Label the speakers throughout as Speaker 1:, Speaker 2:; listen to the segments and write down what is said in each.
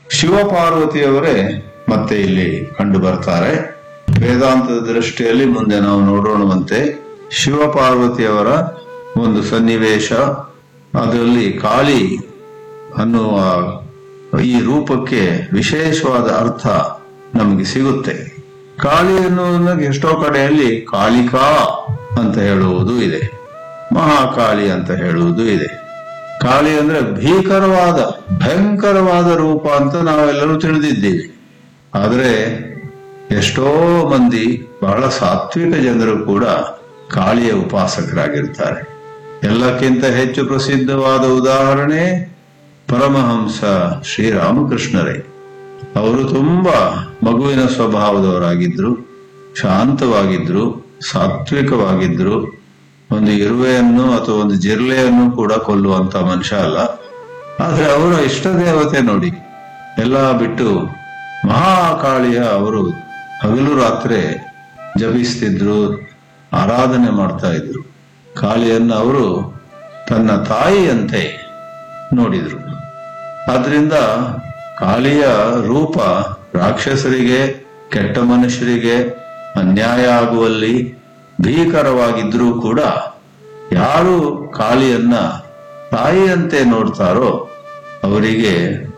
Speaker 1: ಶಿವಪಾರ್ವತಿಯವರೇ ಮತ್ತೆ ಇಲ್ಲಿ ಕಂಡು ಬರ್ತಾರೆ ವೇದಾಂತದ ದೃಷ್ಟಿಯಲ್ಲಿ ಮುಂದೆ ನಾವು ನೋಡೋಣವಂತೆ ಶಿವಪಾರ್ವತಿಯವರ ಒಂದು ಸನ್ನಿವೇಶ ಅದರಲ್ಲಿ ಕಾಳಿ ಅನ್ನುವ ಈ ರೂಪಕ್ಕೆ ವಿಶೇಷವಾದ ಅರ್ಥ ನಮಗೆ ಸಿಗುತ್ತೆ ಕಾಳಿ ಅನ್ನೋದನ್ನ ಎಷ್ಟೋ ಕಡೆಯಲ್ಲಿ ಕಾಳಿಕಾ ಅಂತ ಹೇಳುವುದು ಇದೆ ಮಹಾಕಾಳಿ ಅಂತ ಹೇಳುವುದು ಇದೆ ಕಾಳಿ ಅಂದ್ರೆ ಭೀಕರವಾದ ಭಯಂಕರವಾದ ರೂಪ ಅಂತ ನಾವೆಲ್ಲರೂ ತಿಳಿದಿದ್ದೀವಿ ಆದ್ರೆ ಎಷ್ಟೋ ಮಂದಿ ಬಹಳ ಸಾತ್ವಿಕ ಜನರು ಕೂಡ ಕಾಳಿಯ ಉಪಾಸಕರಾಗಿರ್ತಾರೆ ಎಲ್ಲಕ್ಕಿಂತ ಹೆಚ್ಚು ಪ್ರಸಿದ್ಧವಾದ ಉದಾಹರಣೆ ಪರಮಹಂಸ ಶ್ರೀರಾಮಕೃಷ್ಣರೇ ಅವರು ತುಂಬಾ ಮಗುವಿನ ಸ್ವಭಾವದವರಾಗಿದ್ರು ಶಾಂತವಾಗಿದ್ರು ಸಾತ್ವಿಕವಾಗಿದ್ರು ಒಂದು ಇರುವೆಯನ್ನು ಅಥವಾ ಒಂದು ಜಿರ್ಲೆಯನ್ನು ಕೂಡ ಕೊಲ್ಲುವಂತ ಮನುಷ್ಯ ಅಲ್ಲ ಆದ್ರೆ ಅವರ ಇಷ್ಟ ದೇವತೆ ನೋಡಿ ಎಲ್ಲ ಬಿಟ್ಟು ಮಹಾಕಾಳಿಯ ಅವರು ಹಗಲು ರಾತ್ರಿ ಜಪಿಸ್ತಿದ್ರು ಆರಾಧನೆ ಮಾಡ್ತಾ ಇದ್ರು ಕಾಳಿಯನ್ನ ಅವರು ತನ್ನ ತಾಯಿಯಂತೆ ನೋಡಿದ್ರು ಆದ್ರಿಂದ ಕಾಳಿಯ ರೂಪ ರಾಕ್ಷಸರಿಗೆ ಕೆಟ್ಟ ಮನುಷ್ಯರಿಗೆ ಅನ್ಯಾಯ ಆಗುವಲ್ಲಿ ಭೀಕರವಾಗಿದ್ರೂ ಕೂಡ ಯಾರು ಕಾಳಿಯನ್ನ ತಾಯಿಯಂತೆ ನೋಡ್ತಾರೋ ಅವರಿಗೆ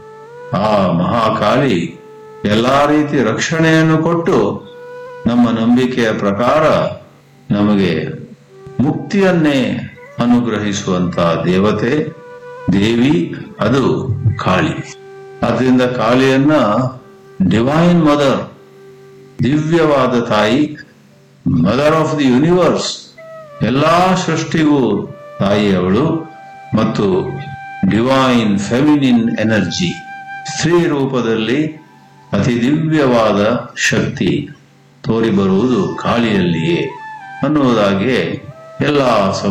Speaker 1: ಆ ಮಹಾಕಾಳಿ ಎಲ್ಲಾ ರೀತಿ ರಕ್ಷಣೆಯನ್ನು ಕೊಟ್ಟು ನಮ್ಮ ನಂಬಿಕೆಯ ಪ್ರಕಾರ ನಮಗೆ ಮುಕ್ತಿಯನ್ನೇ ಅನುಗ್ರಹಿಸುವಂತ ದೇವತೆ ದೇವಿ ಅದು ಕಾಳಿ ಆದ್ರಿಂದ ಕಾಳಿಯನ್ನ ಡಿವೈನ್ ಮದರ್ ದಿವ್ಯವಾದ ತಾಯಿ ಮದರ್ ಆಫ್ ದಿ ಯೂನಿವರ್ಸ್ ಎಲ್ಲಾ ಸೃಷ್ಟಿಗೂ ತಾಯಿ ಅವಳು ಮತ್ತು ಡಿವೈನ್ ಫೆಮಿನಿನ್ ಎನರ್ಜಿ ಸ್ತ್ರೀ ರೂಪದಲ್ಲಿ ಅತಿ ದಿವ್ಯವಾದ ಶಕ್ತಿ ತೋರಿ ಬರುವುದು ಕಾಳಿಯಲ್ಲಿಯೇ ಅನ್ನುವುದಾಗಿ ಎಲ್ಲ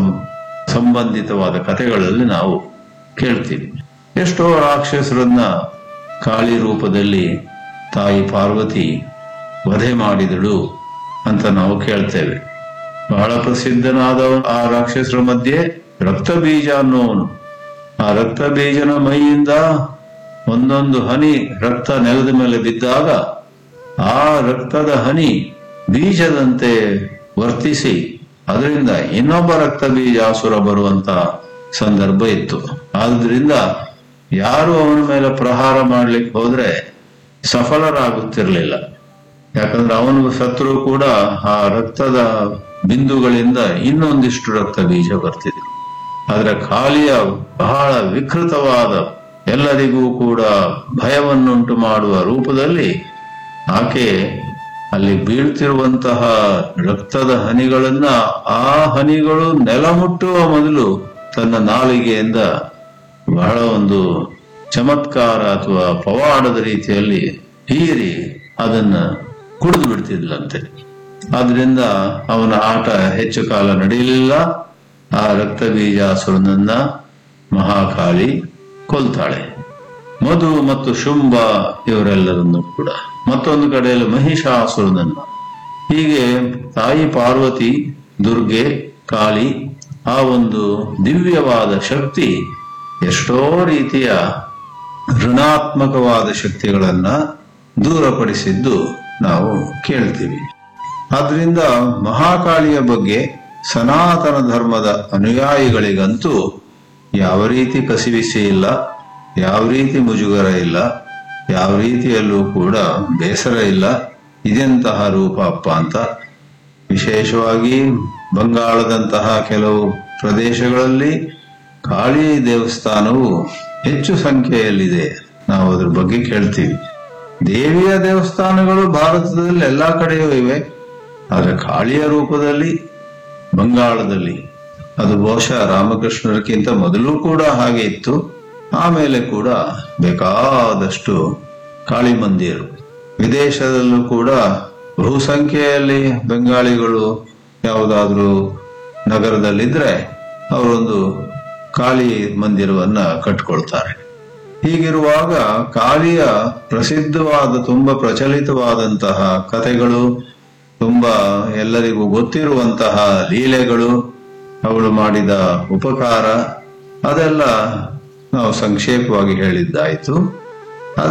Speaker 1: ಸಂಬಂಧಿತವಾದ ಕಥೆಗಳಲ್ಲಿ ನಾವು ಕೇಳ್ತೀವಿ ಎಷ್ಟೋ ರಾಕ್ಷಸರನ್ನ ಕಾಳಿ ರೂಪದಲ್ಲಿ ತಾಯಿ ಪಾರ್ವತಿ ವಧೆ ಮಾಡಿದಳು ಅಂತ ನಾವು ಕೇಳ್ತೇವೆ ಬಹಳ ಪ್ರಸಿದ್ಧನಾದ ಆ ರಾಕ್ಷಸರ ಮಧ್ಯೆ ರಕ್ತ ಬೀಜ ಅನ್ನೋವನು ಆ ರಕ್ತ ಬೀಜನ ಮೈಯಿಂದ ಒಂದೊಂದು ಹನಿ ರಕ್ತ ನೆಲದ ಮೇಲೆ ಬಿದ್ದಾಗ ಆ ರಕ್ತದ ಹನಿ ಬೀಜದಂತೆ ವರ್ತಿಸಿ ಅದರಿಂದ ಇನ್ನೊಬ್ಬ ರಕ್ತ ಬೀಜ ಅಸುರ ಬರುವಂತ ಸಂದರ್ಭ ಇತ್ತು ಆದ್ರಿಂದ ಯಾರು ಅವನ ಮೇಲೆ ಪ್ರಹಾರ ಮಾಡ್ಲಿಕ್ಕೆ ಹೋದ್ರೆ ಸಫಲರಾಗುತ್ತಿರಲಿಲ್ಲ ಯಾಕಂದ್ರೆ ಅವನು ಸತ್ರು ಕೂಡ ಆ ರಕ್ತದ ಬಿಂದುಗಳಿಂದ ಇನ್ನೊಂದಿಷ್ಟು ರಕ್ತ ಬೀಜ ಬರ್ತಿದ್ರು ಆದ್ರೆ ಕಾಲಿಯ ಬಹಳ ವಿಕೃತವಾದ ಎಲ್ಲರಿಗೂ ಕೂಡ ಭಯವನ್ನುಂಟು ಮಾಡುವ ರೂಪದಲ್ಲಿ ಆಕೆ ಅಲ್ಲಿ ಬೀಳ್ತಿರುವಂತಹ ರಕ್ತದ ಹನಿಗಳನ್ನ ಆ ಹನಿಗಳು ನೆಲ ಮುಟ್ಟುವ ಮೊದಲು ತನ್ನ ನಾಲಿಗೆಯಿಂದ ಬಹಳ ಒಂದು ಚಮತ್ಕಾರ ಅಥವಾ ಪವಾಡದ ರೀತಿಯಲ್ಲಿ ಹೀರಿ ಅದನ್ನ ಕುಡಿದು ಬಿಡ್ತಿದ್ಲಂತೆ ಆದ್ರಿಂದ ಅವನ ಆಟ ಹೆಚ್ಚು ಕಾಲ ನಡೆಯಲಿಲ್ಲ ಆ ರಕ್ತ ಬೀಜಾಸುರನನ್ನ ಮಹಾಕಾಳಿ ಕೊಲ್ತಾಳೆ ಮಧು ಮತ್ತು ಶುಂಭ ಇವರೆಲ್ಲರನ್ನು ಕೂಡ ಮತ್ತೊಂದು ಕಡೆಯಲ್ಲಿ ಮಹಿಷಾಸುರನನ್ನ ಹೀಗೆ ತಾಯಿ ಪಾರ್ವತಿ ದುರ್ಗೆ ಕಾಳಿ ಆ ಒಂದು ದಿವ್ಯವಾದ ಶಕ್ತಿ ಎಷ್ಟೋ ರೀತಿಯ ಋಣಾತ್ಮಕವಾದ ಶಕ್ತಿಗಳನ್ನ ದೂರಪಡಿಸಿದ್ದು ನಾವು ಕೇಳ್ತೀವಿ ಆದ್ರಿಂದ ಮಹಾಕಾಳಿಯ ಬಗ್ಗೆ ಸನಾತನ ಧರ್ಮದ ಅನುಯಾಯಿಗಳಿಗಂತೂ ಯಾವ ರೀತಿ ಕಸಿವಿಸಿ ಇಲ್ಲ ಯಾವ ರೀತಿ ಮುಜುಗರ ಇಲ್ಲ ಯಾವ ರೀತಿಯಲ್ಲೂ ಕೂಡ ಬೇಸರ ಇಲ್ಲ ಇದೆಂತಹ ರೂಪ ಅಪ್ಪ ಅಂತ ವಿಶೇಷವಾಗಿ ಬಂಗಾಳದಂತಹ ಕೆಲವು ಪ್ರದೇಶಗಳಲ್ಲಿ ಕಾಳಿ ದೇವಸ್ಥಾನವು ಹೆಚ್ಚು ಸಂಖ್ಯೆಯಲ್ಲಿದೆ ನಾವು ಅದ್ರ ಬಗ್ಗೆ ಕೇಳ್ತೀವಿ ದೇವಿಯ ದೇವಸ್ಥಾನಗಳು ಭಾರತದಲ್ಲಿ ಎಲ್ಲಾ ಕಡೆಯೂ ಇವೆ ಆದ್ರೆ ಕಾಳಿಯ ರೂಪದಲ್ಲಿ ಬಂಗಾಳದಲ್ಲಿ ಅದು ಬಹುಶಃ ರಾಮಕೃಷ್ಣರಕ್ಕಿಂತ ಮೊದಲು ಕೂಡ ಹಾಗೆ ಇತ್ತು ಆಮೇಲೆ ಕೂಡ ಬೇಕಾದಷ್ಟು ಕಾಳಿ ಮಂದಿರು ವಿದೇಶದಲ್ಲೂ ಕೂಡ ಬಹುಸಂಖ್ಯೆಯಲ್ಲಿ ಬೆಂಗಾಳಿಗಳು ಯಾವುದಾದ್ರೂ ನಗರದಲ್ಲಿದ್ರೆ ಅವರೊಂದು ಕಾಳಿ ಮಂದಿರವನ್ನ ಕಟ್ಕೊಳ್ತಾರೆ ಹೀಗಿರುವಾಗ ಕಾಳಿಯ ಪ್ರಸಿದ್ಧವಾದ ತುಂಬಾ ಪ್ರಚಲಿತವಾದಂತಹ ಕಥೆಗಳು ತುಂಬಾ ಎಲ್ಲರಿಗೂ ಗೊತ್ತಿರುವಂತಹ ಲೀಲೆಗಳು ಅವಳು ಮಾಡಿದ ಉಪಕಾರ ಅದೆಲ್ಲ ನಾವು ಸಂಕ್ಷೇಪವಾಗಿ ಹೇಳಿದ್ದಾಯ್ತು